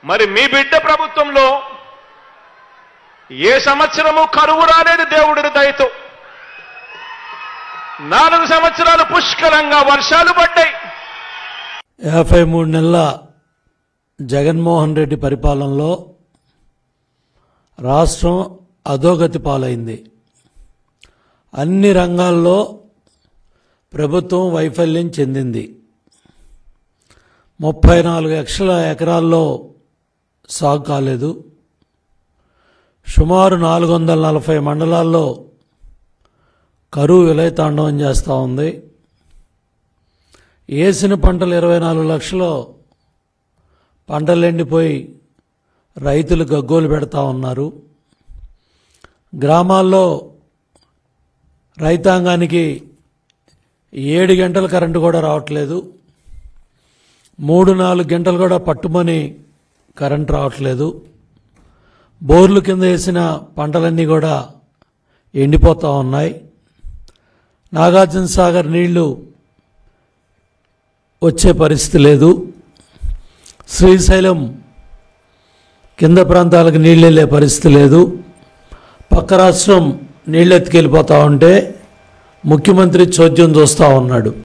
మరి మీ బిడ్డ ప్రభుత్వంలో ఏ సంవత్సరము కరువు రాలేదు దేవుడి దయతో నాలుగు సంవత్సరాలు పుష్కలంగా వర్షాలు పడ్డాయి యాభై మూడు నెలల జగన్మోహన్ రెడ్డి పరిపాలనలో రాష్ట్రం అధోగతి పాలైంది అన్ని రంగాల్లో ప్రభుత్వం వైఫల్యం చెందింది ముప్పై నాలుగు లక్షల ఎకరాల్లో సాగు కాలేదు సుమారు నాలుగు వందల నలభై మండలాల్లో కరువు విలయతాండవం చేస్తూ ఉంది వేసిన పంటలు ఇరవై నాలుగు లక్షలు పంటలు ఎండిపోయి రైతులు గగ్గోలు పెడతా ఉన్నారు గ్రామాల్లో రైతాంగానికి ఏడు గంటల కరెంటు కూడా రావట్లేదు మూడు నాలుగు గంటలు కూడా పట్టుమని కరెంట్ రావట్లేదు బోర్లు కింద వేసిన పంటలన్నీ కూడా ఎండిపోతూ ఉన్నాయి నాగార్జున సాగర్ నీళ్లు వచ్చే పరిస్థితి లేదు శ్రీశైలం కింద ప్రాంతాలకు నీళ్ళు వెళ్ళే పరిస్థితి లేదు పక్క రాష్ట్రం నీళ్ళు ఎత్తుకెళ్ళిపోతా ఉంటే ముఖ్యమంత్రి చోద్యం చూస్తూ ఉన్నాడు